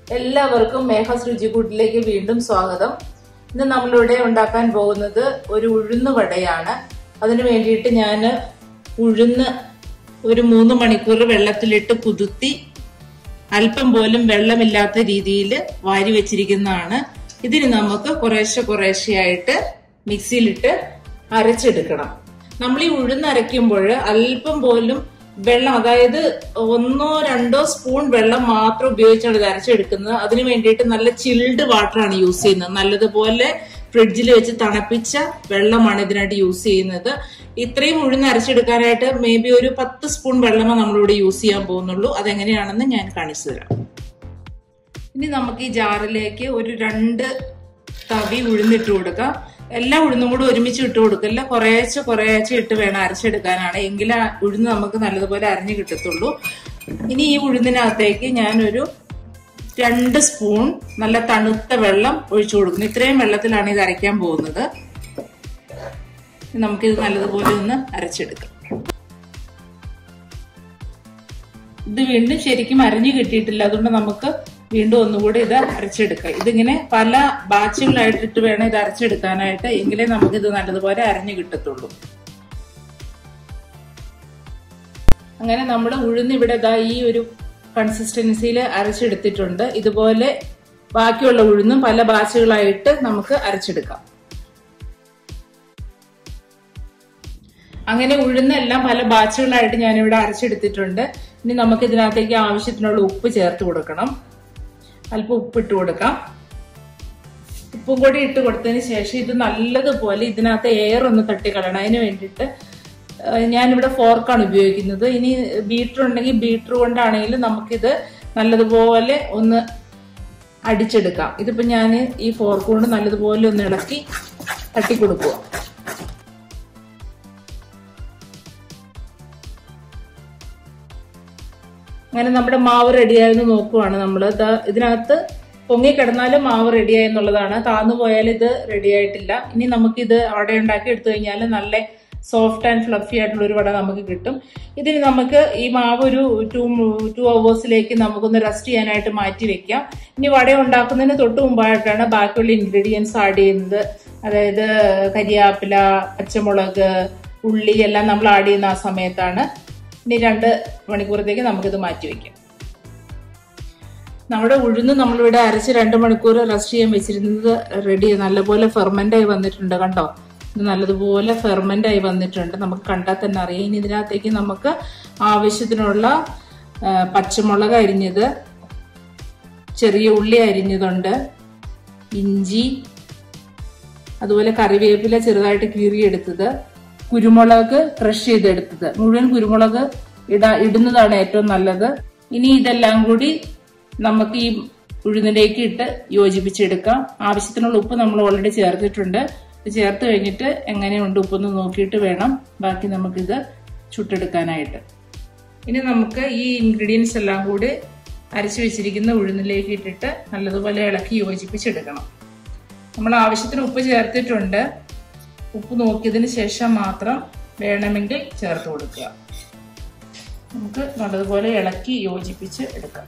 എല്ലാവർക്കും മേഘസ് രുചിക്കൂട്ടിലേക്ക് വീണ്ടും സ്വാഗതം ഇന്ന് നമ്മളിവിടെ ഉണ്ടാക്കാൻ പോകുന്നത് ഒരു ഉഴുന്ന് വടയാണ് അതിനു വേണ്ടിയിട്ട് ഞാൻ ഉഴുന്ന് ഒരു മൂന്ന് മണിക്കൂർ വെള്ളത്തിലിട്ട് കുതിർത്തി അല്പം പോലും വെള്ളമില്ലാത്ത രീതിയിൽ വാരി വെച്ചിരിക്കുന്നതാണ് ഇതിന് നമുക്ക് കുറേശ്ശെ കുറേശ്ശെയായിട്ട് മിക്സിയിലിട്ട് അരച്ചെടുക്കണം നമ്മൾ ഈ ഉഴുന്ന് അരയ്ക്കുമ്പോൾ അല്പം പോലും വെള്ളം അതായത് ഒന്നോ രണ്ടോ സ്പൂൺ വെള്ളം മാത്രം ഉപയോഗിച്ചാണ് ഇത് അരച്ചെടുക്കുന്നത് അതിന് വേണ്ടിയിട്ട് നല്ല ചിൽഡ് വാട്ടറാണ് യൂസ് ചെയ്യുന്നത് നല്ലതുപോലെ ഫ്രിഡ്ജിൽ വെച്ച് തണുപ്പിച്ച വെള്ളമാണ് ഇതിനായിട്ട് യൂസ് ചെയ്യുന്നത് ഇത്രയും ഉഴുന്ന് അരച്ചെടുക്കാനായിട്ട് മേ ബി ഒരു പത്ത് സ്പൂൺ വെള്ളമേ നമ്മളിവിടെ യൂസ് ചെയ്യാൻ പോകുന്നുള്ളൂ അതെങ്ങനെയാണെന്ന് ഞാൻ കാണിച്ചു തരാം ഇനി നമുക്ക് ഈ ജാറിലേക്ക് ഒരു രണ്ട് തവി ഉഴുന്നിട്ട് കൊടുക്കാം എല്ലാ ഉഴുന്നും കൂടെ ഒരുമിച്ച് ഇട്ട് കൊടുക്കില്ല കുറേശ്ശെ കുറേശ്ശെ ഇട്ട് വേണം അരച്ചെടുക്കാനാണ് എങ്കിൽ ആ ഉഴുന്ന് നമുക്ക് നല്ലതുപോലെ അരഞ്ഞു കിട്ടത്തുള്ളൂ ഇനി ഈ ഉഴുന്നിനകത്തേക്ക് ഞാനൊരു രണ്ട് സ്പൂൺ നല്ല തണുത്ത വെള്ളം ഒഴിച്ചു കൊടുക്കുന്നു ഇത്രയും വെള്ളത്തിലാണ് ഇത് അരയ്ക്കാൻ പോകുന്നത് നമുക്കിത് നല്ലതുപോലെ ഒന്ന് അരച്ചെടുക്കാം ഇത് വീണ്ടും ശരിക്കും അരഞ്ഞു കിട്ടിയിട്ടില്ല അതുകൊണ്ട് നമുക്ക് വീണ്ടും ഒന്നുകൂടി ഇത് അരച്ചെടുക്കാം ഇതിങ്ങനെ പല ബാച്ചുകളായിട്ടിട്ട് വേണം ഇത് അരച്ചെടുക്കാനായിട്ട് എങ്കിലേ നമുക്കിത് നല്ലതുപോലെ അരഞ്ഞു കിട്ടത്തുള്ളൂ അങ്ങനെ നമ്മൾ ഉഴുന്ന് ഇവിടെ ഇതാ ഈ ഒരു കൺസിസ്റ്റൻസിയിൽ അരച്ചെടുത്തിട്ടുണ്ട് ഇതുപോലെ ബാക്കിയുള്ള ഉഴുന്നും പല ബാച്ചുകളായിട്ട് നമുക്ക് അരച്ചെടുക്കാം അങ്ങനെ ഉഴുന്നെല്ലാം പല ബാച്ചുകളായിട്ട് ഞാനിവിടെ അരച്ചെടുത്തിട്ടുണ്ട് ഇനി നമുക്ക് ഇതിനകത്തേക്ക് ആവശ്യത്തിനുള്ള ഉപ്പ് ചേർത്ത് കൊടുക്കണം അല്പം ഉപ്പിട്ട് കൊടുക്കാം ഉപ്പും കൂടി ഇട്ട് കൊടുത്തതിന് ശേഷം ഇത് നല്ലതുപോലെ ഇതിനകത്ത് എയർ ഒന്ന് തട്ടിക്കളയണം അതിന് വേണ്ടിയിട്ട് ഞാനിവിടെ ഫോർക്കാണ് ഉപയോഗിക്കുന്നത് ഇനി ബീറ്റർ ഉണ്ടെങ്കിൽ ബീറ്റർ കൊണ്ടാണെങ്കിലും നമുക്കിത് നല്ലതുപോലെ ഒന്ന് അടിച്ചെടുക്കാം ഇതിപ്പോ ഞാൻ ഈ ഫോർക്ക് കൊണ്ട് നല്ലതുപോലെ ഒന്ന് ഇളക്കി തട്ടിക്കൊടുക്കുക അങ്ങനെ നമ്മുടെ മാവ് റെഡിയായെന്ന് നോക്കുവാണ് നമ്മൾ ഇതിനകത്ത് പൊങ്ങി കിടന്നാലും മാവ് റെഡിയായി എന്നുള്ളതാണ് താന്നു പോയാൽ ഇത് റെഡി ആയിട്ടില്ല ഇനി നമുക്കിത് അവിടെ ഉണ്ടാക്കി എടുത്തു കഴിഞ്ഞാൽ നല്ല സോഫ്റ്റ് ആൻഡ് ഫ്ലഫി ആയിട്ടുള്ള ഒരു വട നമുക്ക് കിട്ടും ഇതിന് നമുക്ക് ഈ മാവ് ഒരു ടു ടു അവേഴ്സിലേക്ക് നമുക്കൊന്ന് റെസ്റ്റ് ചെയ്യാനായിട്ട് മാറ്റി വെക്കാം ഇനി വട ഉണ്ടാക്കുന്നതിന് തൊട്ട് മുമ്പായിട്ടാണ് ബാക്കിയുള്ള ഇൻഗ്രീഡിയൻസ് ആഡ് ചെയ്യുന്നത് അതായത് കരിയാപ്പില പച്ചമുളക് ഉള്ളി എല്ലാം നമ്മൾ ആഡ് ചെയ്യുന്ന ആ സമയത്താണ് ഇനി രണ്ട് മണിക്കൂറത്തേക്ക് നമുക്കിത് മാറ്റി വയ്ക്കാം നമ്മുടെ ഉഴുന്ന് നമ്മളിവിടെ അരച്ച് രണ്ട് മണിക്കൂർ റെസ്റ്റ് ചെയ്യാൻ വെച്ചിരുന്നത് റെഡി നല്ലപോലെ ഫെർമെന്റ് ആയി വന്നിട്ടുണ്ട് കണ്ടോ ഇത് നല്ലതുപോലെ ഫെർമെന്റ് ആയി വന്നിട്ടുണ്ട് നമുക്ക് കണ്ടാൽ തന്നെ അറിയാം ഇനി ഇതിനകത്തേക്ക് നമുക്ക് ആവശ്യത്തിനുള്ള പച്ചമുളക് അരിഞ്ഞത് ചെറിയ ഉള്ളി അരിഞ്ഞതുണ്ട് ഇഞ്ചി അതുപോലെ കറിവേപ്പില ചെറുതായിട്ട് കീറിയെടുത്തത് കുരുമുളക് ക്രഷ് ചെയ്തെടുത്തത് മുഴുവൻ കുരുമുളക് ഇടാ ഇടുന്നതാണ് ഏറ്റവും നല്ലത് ഇനി ഇതെല്ലാം കൂടി നമുക്ക് ഈ ഉഴുന്നിലേക്ക് ഇട്ട് യോജിപ്പിച്ചെടുക്കാം ആവശ്യത്തിനുള്ള ഉപ്പ് നമ്മൾ ഓൾറെഡി ചേർത്തിട്ടുണ്ട് ഇത് ചേർത്ത് കഴിഞ്ഞിട്ട് എങ്ങനെയുണ്ട് ഉപ്പൊന്ന് നോക്കിയിട്ട് വേണം ബാക്കി നമുക്കിത് ചുട്ടെടുക്കാനായിട്ട് ഇനി നമുക്ക് ഈ ഇൻഗ്രീഡിയൻസ് എല്ലാം കൂടി അരച്ചു വെച്ചിരിക്കുന്ന ഉഴുന്നിലേക്ക് ഇട്ടിട്ട് നല്ലതുപോലെ ഇളക്കി യോജിപ്പിച്ചെടുക്കണം നമ്മൾ ആവശ്യത്തിന് ഉപ്പ് ചേർത്തിട്ടുണ്ട് ഉപ്പ് നോക്കിയതിന് ശേഷം മാത്രം വേണമെങ്കിൽ ചേർത്ത് കൊടുക്കുക നമുക്ക് നല്ലതുപോലെ ഇളക്കി യോജിപ്പിച്ച് എടുക്കാം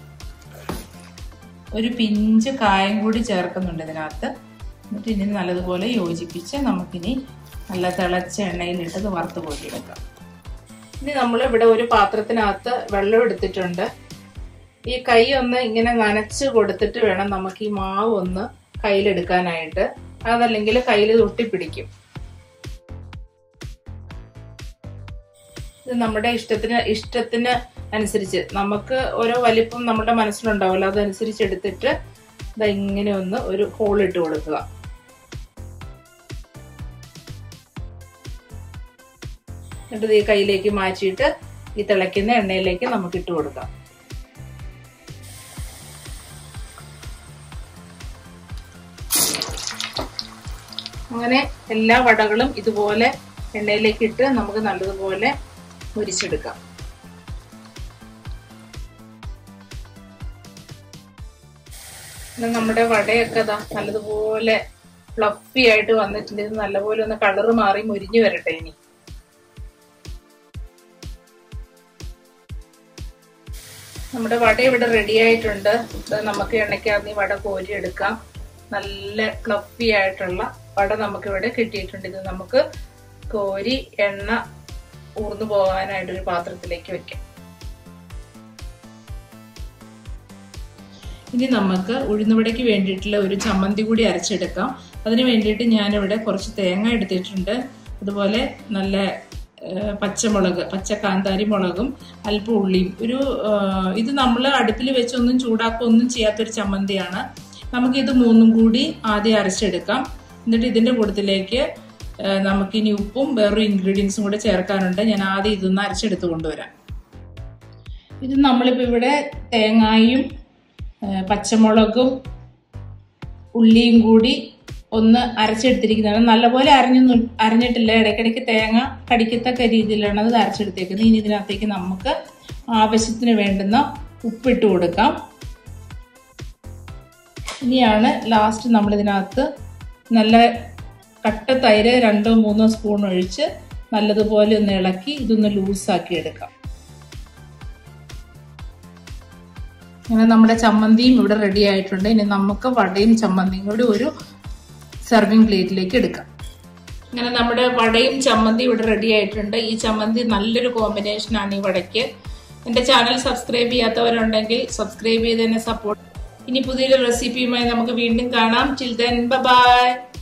ഒരു പിഞ്ച് കായം കൂടി ചേർക്കുന്നുണ്ട് ഇതിനകത്ത് എന്നിട്ട് ഇനി നല്ലതുപോലെ യോജിപ്പിച്ച് നമുക്കിനി നല്ല തിളച്ച എണ്ണയിലിട്ടത് വറുത്ത് കോരിയെടുക്കാം ഇനി നമ്മൾ ഇവിടെ ഒരു പാത്രത്തിനകത്ത് വെള്ളം എടുത്തിട്ടുണ്ട് ഈ കൈ ഒന്ന് ഇങ്ങനെ നനച്ച് കൊടുത്തിട്ട് വേണം നമുക്ക് ഈ മാവ് ഒന്ന് കയ്യിലെടുക്കാനായിട്ട് അതല്ലെങ്കിൽ കയ്യിൽ തൊട്ടിപ്പിടിക്കും ഇത് നമ്മുടെ ഇഷ്ടത്തിന് ഇഷ്ടത്തിന് അനുസരിച്ച് നമുക്ക് ഓരോ വലിപ്പം നമ്മുടെ മനസ്സിലുണ്ടാവുമല്ലോ അതനുസരിച്ച് എടുത്തിട്ട് ഇതാ ഇങ്ങനെ ഒന്ന് ഒരു ഹോൾ ഇട്ട് കൊടുക്കുക എന്നിട്ട് ഈ കയ്യിലേക്ക് മാറ്റിയിട്ട് ഈ തിളയ്ക്കുന്ന എണ്ണയിലേക്ക് നമുക്ക് ഇട്ട് കൊടുക്കാം അങ്ങനെ എല്ലാ വടകളും ഇതുപോലെ എണ്ണയിലേക്ക് ഇട്ട് നമുക്ക് നല്ലതുപോലെ മുരിച്ചെടുക്കാം നമ്മുടെ വടയൊക്കെ ഇതാ നല്ലതുപോലെ ഫ്ലഫി ആയിട്ട് വന്നിട്ടുണ്ട് ഇത് നല്ലപോലെ ഒന്ന് കളറ് മാറി മുരിഞ്ഞു വരട്ടെ ഇനി നമ്മുടെ വട ഇവിടെ റെഡി ആയിട്ടുണ്ട് ഇത് നമുക്ക് എണ്ണയ്ക്കകത്ത് ഈ വട കോരി എടുക്കാം നല്ല ഫ്ലഫി ആയിട്ടുള്ള വട നമുക്ക് ഇവിടെ കിട്ടിയിട്ടുണ്ട് ഇത് നമുക്ക് കോരി എണ്ണ ഊർന്നു പോകാനായിട്ട് ഒരു പാത്രത്തിലേക്ക് വെക്കാം ഇനി നമുക്ക് ഉഴുന്നുവടയ്ക്ക് വേണ്ടിയിട്ടുള്ള ഒരു ചമ്മന്തി കൂടി അരച്ചെടുക്കാം അതിന് വേണ്ടിയിട്ട് ഞാനിവിടെ കുറച്ച് തേങ്ങ എടുത്തിട്ടുണ്ട് അതുപോലെ നല്ല പച്ചമുളക് പച്ച കാന്താരി മുളകും അല്പം ഉള്ളിയും ഒരു ഇത് നമ്മൾ അടുപ്പിൽ വെച്ചൊന്നും ചൂടാക്കുകയൊന്നും ചെയ്യാത്തൊരു ചമ്മന്തിയാണ് നമുക്കിത് മൂന്നും കൂടി ആദ്യം അരച്ചെടുക്കാം എന്നിട്ട് ഇതിന്റെ കൂട്ടത്തിലേക്ക് നമുക്കിനി ഉപ്പും വേറൊരു ഇൻഗ്രീഡിയൻസും കൂടെ ചേർക്കാനുണ്ട് ഞാൻ ആദ്യം ഇതൊന്ന് അരച്ചെടുത്ത് കൊണ്ടുവരാം ഇത് നമ്മളിപ്പോൾ ഇവിടെ തേങ്ങായും പച്ചമുളകും ഉള്ളിയും കൂടി ഒന്ന് അരച്ചെടുത്തിരിക്കുന്നതാണ് നല്ലപോലെ അരഞ്ഞൊന്നും അരഞ്ഞിട്ടില്ല ഇടയ്ക്കിടയ്ക്ക് തേങ്ങ കടിക്കത്തക്ക രീതിയിലാണ് അത് അരച്ചെടുത്തേക്കുന്നത് ഇനി ഇതിനകത്തേക്ക് നമുക്ക് ആവശ്യത്തിന് വേണ്ടുന്ന ഉപ്പിട്ട് കൊടുക്കാം ഇനിയാണ് ലാസ്റ്റ് നമ്മൾ ഇതിനകത്ത് നല്ല കട്ട തൈര് രണ്ടോ മൂന്നോ സ്പൂൺ ഒഴിച്ച് നല്ലതുപോലെ ഒന്ന് ഇളക്കി ഇതൊന്ന് ലൂസാക്കി എടുക്കാം അങ്ങനെ നമ്മുടെ ചമ്മന്തിയും ഇവിടെ റെഡി ആയിട്ടുണ്ട് ഇനി നമുക്ക് വടയും ചമ്മന്തിയും കൂടി ഒരു സെർവിങ് പ്ലേറ്റിലേക്ക് എടുക്കാം അങ്ങനെ നമ്മുടെ വടയും ചമ്മന്തി ഇവിടെ റെഡി ആയിട്ടുണ്ട് ഈ ചമ്മന്തി നല്ലൊരു കോമ്പിനേഷൻ ആണ് ഈ വടയ്ക്ക് എന്റെ ചാനൽ സബ്സ്ക്രൈബ് ചെയ്യാത്തവരുണ്ടെങ്കിൽ സബ്സ്ക്രൈബ് ചെയ്ത് തന്നെ സപ്പോർട്ട് ഇനി പുതിയൊരു റെസിപ്പിയുമായി നമുക്ക് വീണ്ടും കാണാം ചിൽ ദെൻ ബൈ